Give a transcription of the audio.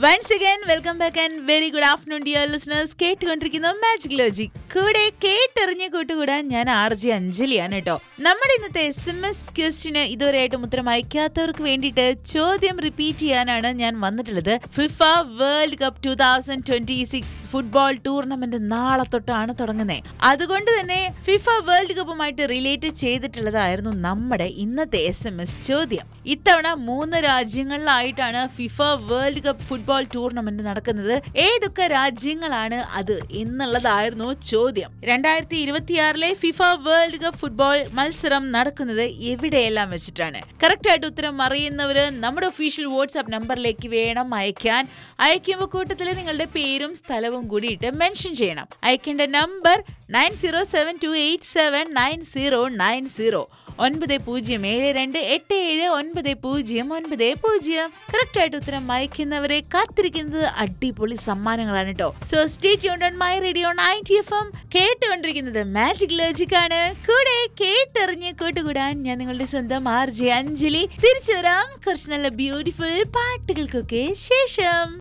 once again welcome back and very good afternoon dear listeners കേട്ടുകൊണ്ടിരിക്കുന്ന magic logic കൂടെ കേട്ടെറിഞ്ഞ് കൂട്ടുകൂടാൻ ഞാൻ ആർ ജി അഞ്ജലിയാണ് കേട്ടോ നമ്മുടെ ഇന്നത്തെ എസ് എം എസ് ക്വസ്റ്റിന് ഇതുവരെയായിട്ടും ഉത്തരം അയക്കാത്തവർക്ക് വേണ്ടിയിട്ട് ചോദ്യം റിപ്പീറ്റ് ചെയ്യാനാണ് ഞാൻ വന്നിട്ടുള്ളത് FIFA World Cup two thousand twenty six football tournament നാളെ തൊട്ടാണ് തുടങ്ങുന്നത് അതുകൊണ്ട് തന്നെ ഫിഫ വേൾഡ് കപ്പുമായിട്ട് റിലേറ്റ് ചെയ്തിട്ടുള്ളതായിരുന്നു നമ്മുടെ ഇന്നത്തെ എസ് എം എസ് ചോദ്യം ഇത്തവണ മൂന്ന് രാജ്യങ്ങളിലായിട്ടാണ് FIFA World Cup football tournament നടക്കുന്നത് ഏതൊക്കെ രാജ്യങ്ങളാണ് അത് എന്നുള്ളതായിരുന്നു ചോദ്യം രണ്ടായിരത്തി ഇരുപത്തിയാറിലെ ഫിഫ വേൾഡ് കപ്പ് ഫുട്ബോൾ മത്സരം നടക്കുന്നത് എവിടെയെല്ലാം വെച്ചിട്ടാണ് കറക്റ്റ് ആയിട്ട് ഉത്തരം അറിയുന്നവര് നമ്മുടെ ഒഫീഷ്യൽ വാട്സ്ആപ്പ് നമ്പറിലേക്ക് വേണം അയക്കാൻ അയക്കുമ്പോൾ കൂട്ടത്തിൽ നിങ്ങളുടെ പേരും സ്ഥലവും കൂടിയിട്ട് മെൻഷൻ ചെയ്യണം അയക്കേണ്ട number nine zero seven two eight seven nine zero nine zero ഒൻപത് പൂജ്യം ഏഴ് രണ്ട് എട്ട് ഏഴ് ഒൻപത് പൂജ്യം ഒൻപത് പൂജ്യം കറക്റ്റ് ആയിട്ട് ഉത്തരം അയക്കുന്നവരെ കാത്തിരിക്കുന്നത് അടിപൊളി സമ്മാനങ്ങളാണ് കേട്ടോ so stay tuned on my radio ninety F M കേട്ടുകൊണ്ടിരിക്കുന്നത് മാജിക് ലോജിക് ആണ് കൂടെ കേട്ടെറിഞ്ഞ് കൂട്ടുകൂടാൻ ഞാൻ നിങ്ങളുടെ സ്വന്തം ആർ ജെ അഞ്ജലി തിരിച്ചു വരാം കുറച്ച് നല്ല ബ്യൂട്ടിഫുൾ പാട്ടുകൾക്കൊക്കെ ശേഷം